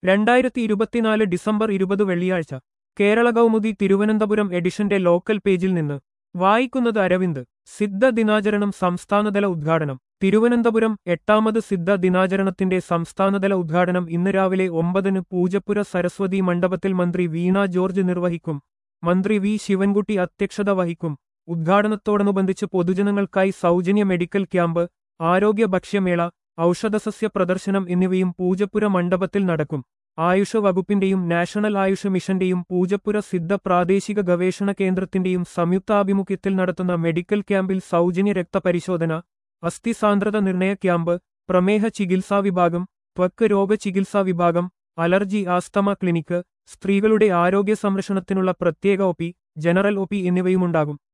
രണ്ടായിരത്തി ഇരുപത്തിനാല് ഡിസംബർ ഇരുപത് വെള്ളിയാഴ്ച കേരള കൗമുദി തിരുവനന്തപുരം എഡിഷന്റെ ലോക്കൽ പേജിൽ നിന്ന് വായിക്കുന്നത് അരവിന്ദ് സിദ്ധ ദിനാചരണം സംസ്ഥാനതല ഉദ്ഘാടനം തിരുവനന്തപുരം എട്ടാമത് സിദ്ധ ദിനാചരണത്തിന്റെ സംസ്ഥാനതല ഉദ്ഘാടനം ഇന്ന് രാവിലെ ഒമ്പതിന് പൂജപ്പുര സരസ്വതി മണ്ഡപത്തിൽ മന്ത്രി വീണ ജോർജ് നിർവഹിക്കും മന്ത്രി വി ശിവൻകുട്ടി അധ്യക്ഷത വഹിക്കും ഉദ്ഘാടനത്തോടനുബന്ധിച്ച് പൊതുജനങ്ങൾക്കായി സൗജന്യ മെഡിക്കൽ ക്യാമ്പ് ആരോഗ്യ ഭക്ഷ്യമേള ഔഷധസസ്യ പ്രദർശനം എന്നിവയും പൂജപ്പുര മണ്ഡപത്തിൽ നടക്കും ആയുഷ് വകുപ്പിന്റെയും നാഷണൽ ആയുഷ് മിഷന്റെയും പൂജപ്പുര സിദ്ധ പ്രാദേശിക ഗവേഷണ കേന്ദ്രത്തിന്റെയും സംയുക്താഭിമുഖ്യത്തിൽ നടത്തുന്ന മെഡിക്കൽ ക്യാമ്പിൽ സൗജന്യ രക്തപരിശോധന അസ്ഥി സാന്ദ്രത നിർണയ ക്യാമ്പ് പ്രമേഹ ചികിത്സാ വിഭാഗം ത്വക്ക് രോഗ ചികിത്സാ വിഭാഗം അലർജി ആസ്തമ ക്ലിനിക്ക് സ്ത്രീകളുടെ ആരോഗ്യ സംരക്ഷണത്തിനുള്ള പ്രത്യേക O P general O P എന്നിവയുമുണ്ടാകും